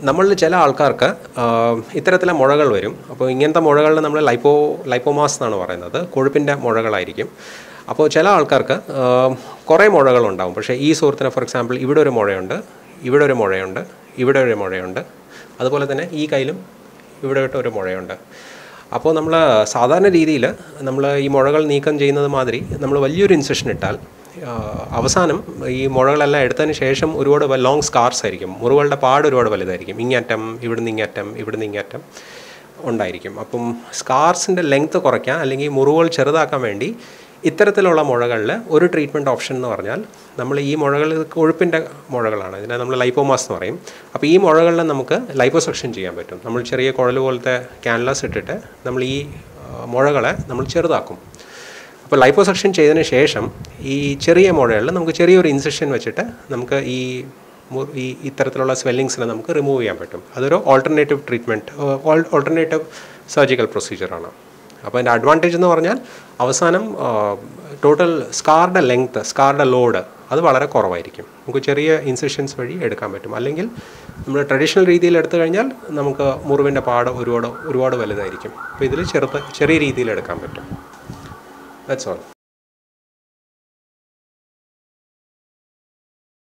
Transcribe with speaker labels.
Speaker 1: നമ്മളിൽ ചില ആൾക്കാർക്ക് ആഹ്, ഇത്തരത്തിലെ മുഴകൾ വരും അപ്പോൾ ഇങ്ങനത്തെ മുഴകളിൽ നമ്മൾ ലൈപ്പോ ലൈപ്പോമാസ് എന്നാണ് പറയുന്നത് കൊഴുപ്പിൻ്റെ മുഴകളായിരിക്കും അപ്പോൾ ചില ആൾക്കാർക്ക് ആഹ്, കുറേ മുഴകളുണ്ടാവും പക്ഷേ ഈ സുഹൃത്തിന് ഫോർ എക്സാമ്പിൾ ഇവിടെ ഒരു മുഴയുണ്ട് ഇവിടെ ഒരു മുഴയുണ്ട് ഇവിടെ ഒരു മുഴയുണ്ട് അതുപോലെ തന്നെ ഈ കയ്യിലും ഇവിടെ ഇട്ട് ഒരു മുഴയുണ്ട് അപ്പോൾ നമ്മൾ സാധാരണ രീതിയിൽ നമ്മൾ ഈ മുഴകൾ നീക്കം ചെയ്യുന്നത് മാതിരി നമ്മൾ വലിയൊരു ഇൻസെഷൻ ഇട്ടാൽ ആ, അവസാനം ഈ മുഴകളെല്ലാം എടുത്തതിന് ശേഷം ഒരുപാട് ലോങ് സ്കാർസ് ആയിരിക്കും മുറിവുകളുടെ പാട് ഒരുപാട് വലുതായിരിക്കും ഇങ്ങറ്റം ഇവിടുന്ന് ഇങ്ങറ്റം ഇവിടുന്ന് ഇങ്ങറ്റം ഉണ്ടായിരിക്കും അപ്പം സ്കാർസിൻ്റെ ലെങ്ത് കുറയ്ക്കാൻ അല്ലെങ്കിൽ മുറിവുകൾ ചെറുതാക്കാൻ വേണ്ടി ഇത്തരത്തിലുള്ള മുഴകളിൽ ഒരു ട്രീറ്റ്മെൻറ്റ് ഓപ്ഷൻ എന്ന് പറഞ്ഞാൽ നമ്മൾ ഈ മുഴകൾ ഇത് കൊഴുപ്പിൻ്റെ മുഴകളാണ് ഇതിനെ നമ്മൾ ലൈപ്പോമാസ് എന്ന് പറയും അപ്പോൾ ഈ മുഴകളിൽ നമുക്ക് ലൈപ്പോസെക്ഷൻ ചെയ്യാൻ പറ്റും നമ്മൾ ചെറിയ കുഴൽ പോലത്തെ ക്യാൻലാസ് ഇട്ടിട്ട് നമ്മൾ ഈ ആ, മുഴകളെ നമ്മൾ ചെറുതാക്കും അപ്പോൾ ലൈപ്പോസെക്ഷൻ ചെയ്തതിന് ശേഷം ഈ ചെറിയ മുഴകളിൽ നമുക്ക് ചെറിയൊരു ഇൻസെഷൻ വെച്ചിട്ട് നമുക്ക് ഈ മു- ഈ ഇത്തരത്തിലുള്ള സ്വെല്ലിങ്സിനെ നമുക്ക് റിമൂവ് ചെയ്യാൻ പറ്റും അതൊരു ഓൾട്ടർനേറ്റീവ് ട്രീറ്റ്മെൻറ്റ് ഓൾട്ടർനേറ്റീവ് സർജിക്കൽ പ്രൊസീജിയറാണ് അപ്പോൾ അതിൻ്റെ അഡ്വാൻറ്റേജ് എന്ന് പറഞ്ഞാൽ അവസാനം ടോട്ടൽ സ്കാറുടെ ലെങ്ത്ത് സ്കാറുടെ ലോഡ് അത് വളരെ കുറവായിരിക്കും നമുക്ക് ചെറിയ ഇൻസെഷൻസ് വഴി എടുക്കാൻ പറ്റും അല്ലെങ്കിൽ നമ്മൾ ട്രഡീഷണൽ രീതിയിൽ എടുത്തു കഴിഞ്ഞാൽ നമുക്ക് മുറിവിൻ്റെ പാട് ഒരുപാട് ഒരുപാട് വലുതായിരിക്കും അപ്പോൾ ഇതിൽ ചെറുത് ചെറിയ രീതിയിൽ എടുക്കാൻ പറ്റും ദാറ്റ്സ് ഓൾ